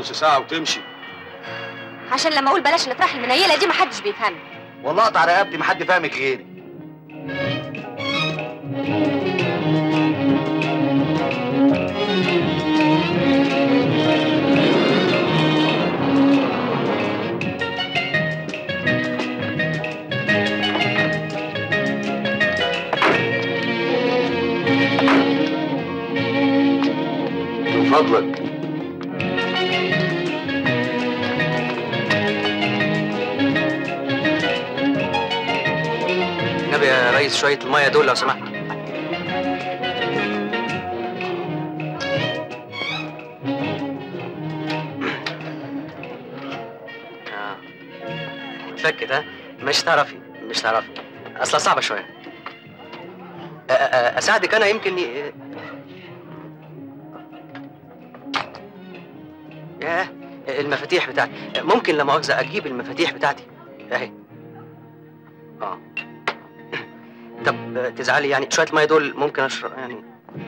نص ساعه وتمشي عشان لما اقول بلاش الافراح المنيله دي محدش بيفهمني والله اقطع رقبتي ما حد فاهمك غيري من فضلك النبي يا ريس شويه الميه دول لو سمحت آه. اتفكت ها مش تعرفي مش تعرفي اصلا صعبه شويه أ- أ- اساعدك انا يمكن ي... ياه المفاتيح بتاعتي ممكن لا مؤاخذه اجيب المفاتيح بتاعتي اهي اه طب تزعلي يعني شويه الميه دول ممكن اشرب يعني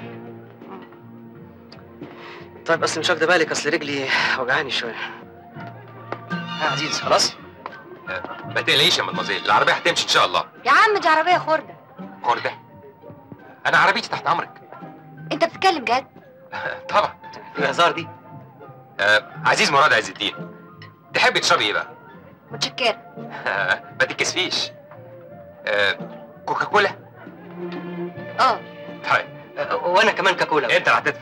طيب بس مش واخده بالك اصل رجلي وجعاني شويه ها عزيز خلاص ما تقلقيش يا مدمزيل العربيه هتمشي ان شاء الله يا عم دي عربيه خرده خرده انا عربيتي تحت امرك انت بتتكلم جد طبعا الهزار دي آه عزيز مراد عز الدين تحبي تشربي ايه بقى متشكره ما تتكسفيش آه كوكا كولا اه طيب وانا كمان كاكولا انت اللي هتدفع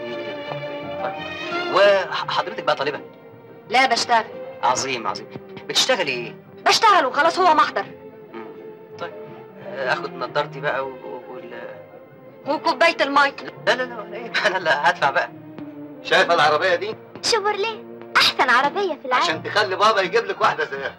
وحضرتك بقى طالبه لا بشتغل عظيم عظيم بتشتغلي ايه بشتغل وخلاص هو محضر طيب اخد نضارتي بقى و... و- وال... وكوبايه الماء لا لا لا ولا ايه انا اللي هدفع بقى شايفه العربيه دي شيفرليه احسن عربيه في العالم عشان تخلي بابا يجيب لك واحده زيها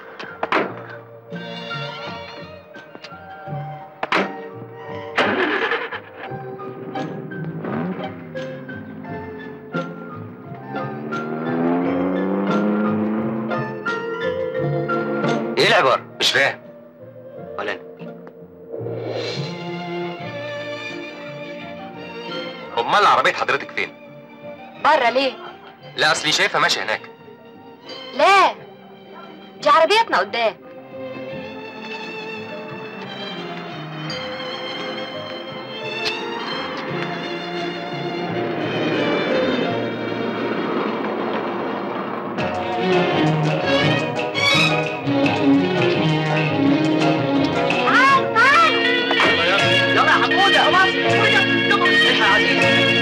ايه العباره مش فاهم ولا انا امال عربيه حضرتك فين بره ليه لا اصلي شايفها ماشيه هناك لا دي عربيتنا قدام يلا يا حموده خلاص الحق يا عزيز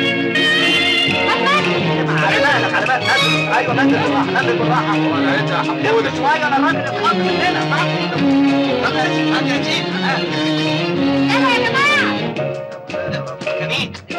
على بالك على بالك نزل ايوه نزل بالراحه نزل بالراحه ولا انت يا حموده لف شويه انا الراجل اتخض مننا صح يلا يا سيدي هات يا سيدي يلا يا جماعه جميل